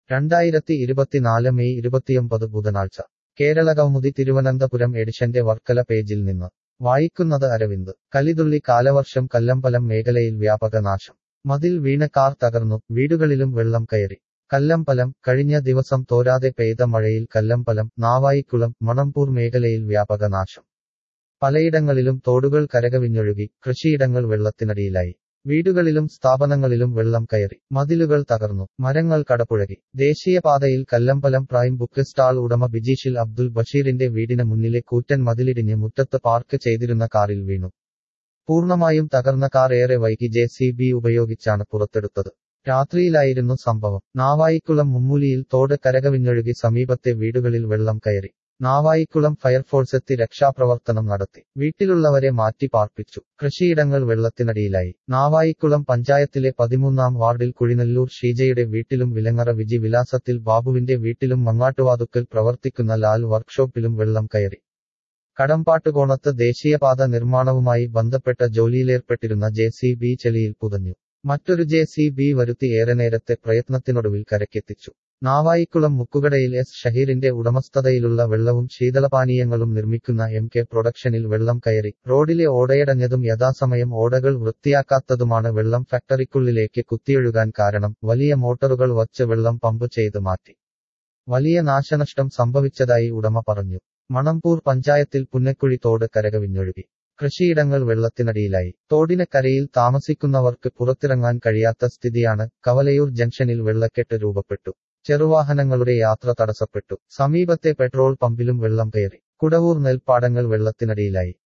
രണ്ടായിരത്തി ഇരുപത്തിനാല് മെയ് ഇരുപത്തിയൊമ്പത് ബുധനാഴ്ച കേരളകൗമുദി തിരുവനന്തപുരം എഡിഷന്റെ വർക്കല പേജിൽ നിന്ന് വായിക്കുന്നത് അരവിന്ദ് കലിതുള്ളി കാലവർഷം കല്ലമ്പലം മേഖലയിൽ വ്യാപക നാശം മതിൽ വീണ കാർ തകർന്നു വീടുകളിലും വെള്ളം കയറി കല്ലമ്പലം കഴിഞ്ഞ ദിവസം തോരാതെ പെയ്ത മഴയിൽ കല്ലമ്പലം നാവായിക്കുളം മണമ്പൂർ മേഖലയിൽ വ്യാപക നാശം പലയിടങ്ങളിലും തോടുകൾ കരകവിഞ്ഞൊഴുകി കൃഷിയിടങ്ങൾ വെള്ളത്തിനടിയിലായി വീടുകളിലും സ്ഥാപനങ്ങളിലും വെള്ളം കയറി മതിലുകൾ തകർന്നു മരങ്ങൾ കടപുഴകി ദേശീയപാതയിൽ കല്ലമ്പലം പ്രൈം ബുക്ക് സ്റ്റാൾ ഉടമ ബിജീഷിൽ അബ്ദുൽ ബഷീറിന്റെ വീടിന് മുന്നിലെ കൂറ്റൻ മതിലിടിഞ്ഞ് മുറ്റത്ത് പാർക്ക് ചെയ്തിരുന്ന കാറിൽ വീണു പൂർണ്ണമായും തകർന്ന കാർ ഏറെ വൈകി ജെ സി ബി ഉപയോഗിച്ചാണ് പുറത്തെടുത്തത് രാത്രിയിലായിരുന്നു സംഭവം നാവായിക്കുളം മുമ്മൂലിയിൽ തോട് കരകവിഞ്ഞൊഴുകി സമീപത്തെ വീടുകളിൽ വെള്ളം കയറി നാവായിക്കുളം ഫയർഫോഴ്സ് എത്തി രക്ഷാപ്രവർത്തനം നടത്തി വീട്ടിലുള്ളവരെ മാറ്റി പാർപ്പിച്ചു കൃഷിയിടങ്ങൾ വെള്ളത്തിനടിയിലായി നാവായിക്കുളം പഞ്ചായത്തിലെ പതിമൂന്നാം വാർഡിൽ കുഴിനല്ലൂർ ഷീജയുടെ വീട്ടിലും വിലങ്ങറ വിജി വിലാസത്തിൽ ബാബുവിന്റെ വീട്ടിലും മങ്ങാട്ടുവാതുക്കൽ പ്രവർത്തിക്കുന്ന ലാൽ വർക്ക്ഷോപ്പിലും വെള്ളം കയറി കടമ്പാട്ടുകോണത്ത് ദേശീയപാത നിർമ്മാണവുമായി ബന്ധപ്പെട്ട ജോലിയിലേർപ്പെട്ടിരുന്ന ജെ സി ബി ചെളിയിൽ പുതഞ്ഞു മറ്റൊരു ജെ സി ബി വരുത്തി ഏറെ നേരത്തെ പ്രയത്നത്തിനൊടുവിൽ കരക്കെത്തിച്ചു നാവായിക്കുളം മുക്കുകടയിൽ എസ് ഷഹീറിന്റെ ഉടമസ്ഥതയിലുള്ള വെള്ളവും ശീതളപാനീയങ്ങളും നിർമ്മിക്കുന്ന എം കെ പ്രൊഡക്ഷനിൽ വെള്ളം കയറി റോഡിലെ ഓടയടഞ്ഞതും യഥാസമയം ഓടകൾ വൃത്തിയാക്കാത്തതുമാണ് വെള്ളം ഫാക്ടറിക്കുള്ളിലേക്ക് കുത്തിയൊഴുകാൻ കാരണം വലിയ മോട്ടോറുകൾ വച്ച് വെള്ളം പമ്പ് ചെയ്ത് മാറ്റി വലിയ നാശനഷ്ടം സംഭവിച്ചതായി ഉടമ പറഞ്ഞു മണമ്പൂർ പഞ്ചായത്തിൽ പുന്നക്കുഴി തോട് കരകവിഞ്ഞൊഴുകി കൃഷിയിടങ്ങൾ വെള്ളത്തിനടിയിലായി തോടിന് കരയിൽ താമസിക്കുന്നവർക്ക് പുറത്തിറങ്ങാൻ കഴിയാത്ത സ്ഥിതിയാണ് കവലയൂർ ജംഗ്ഷനിൽ വെള്ളക്കെട്ട് രൂപപ്പെട്ടു ചെറുവാഹനങ്ങളുടെ യാത്ര തടസ്സപ്പെട്ടു സമീപത്തെ പെട്രോൾ പമ്പിലും വെള്ളം കയറി കുടവൂർ നെൽപ്പാടങ്ങൾ വെള്ളത്തിനടിയിലായി